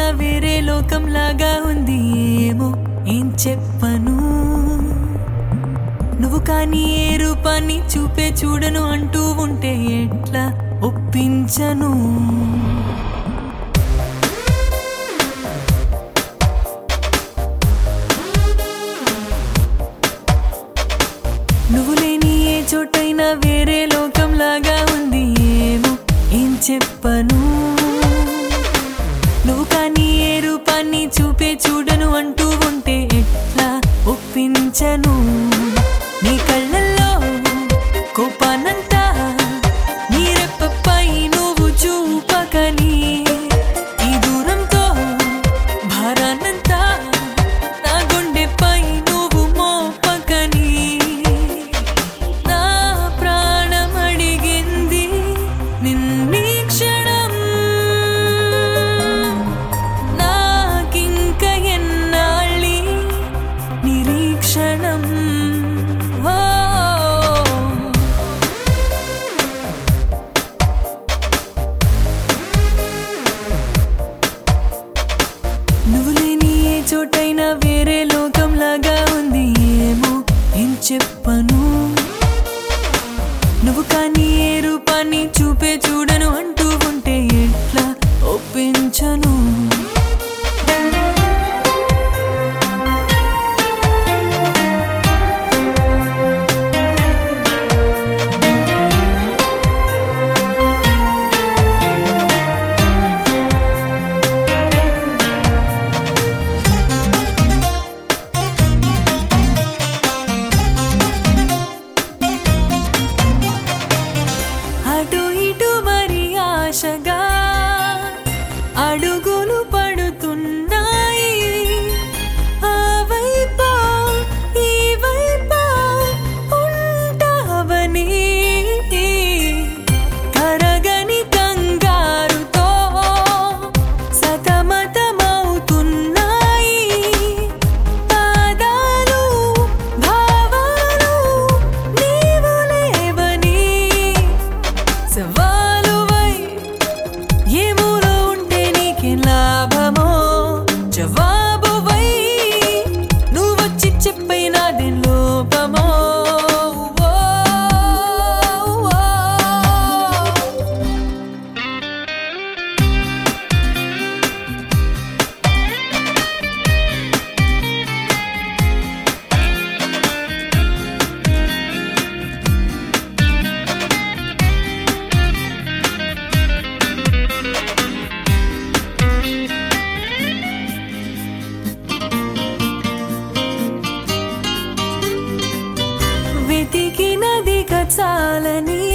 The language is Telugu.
వేరే లోకంలాగా ఉంది ఏమో ఏం చెప్పను నువ్వు కానీ ఏ రూపాన్ని చూపే చూడను అంటూ ఉంటే ఎట్లా ఒప్పించను నువ్వు లేని ఏ చోటైనా వేరే లోకంలాగా ఉంది ఏమో ఏం చెప్పను నువ్వు కానీ ఏ రూపాన్ని చూపే చూడను అంటూ ఉంటే ఎట్లా ఒప్పించను నీ కళ్ళల్లో కోపానంతా నీ రెప్పపై నువ్వు చూపకని ఈ దూరంతో భారాన్నంతా నా గుండెపై నువ్వు మోపకని నా ప్రాణం అడిగింది నిన్నీ క్షణం నాకింక ఎన్నాళ్ళి నిరీక్షణం ఓ నువ్వు లేని ఏ చోటైనా వేరే లోకంలాగా ఉంది ఏమో ఏం చెప్పను నువ్వు కానీ ఏ రూపాన్ని చూపే చూడను అంటూ ఉంటే ఎట్లా ఒప్పించను అటు ఇటు మరి ఆశగా అడుగులు పడుతున్నాయి ఆ వైపా ఈ వైపా ఉంటావని కరగని కంగారుతో సతమతమవుతున్నాయి పాదాలు భావాలు నీవు లేవని సవాలువై ఏ మూలో ఉంటే నీకే లాభమో జవాబువై నువ్వొచ్చి చెప్పైనాది లోపమో ఓ, ఓ. వెతికినది చాలని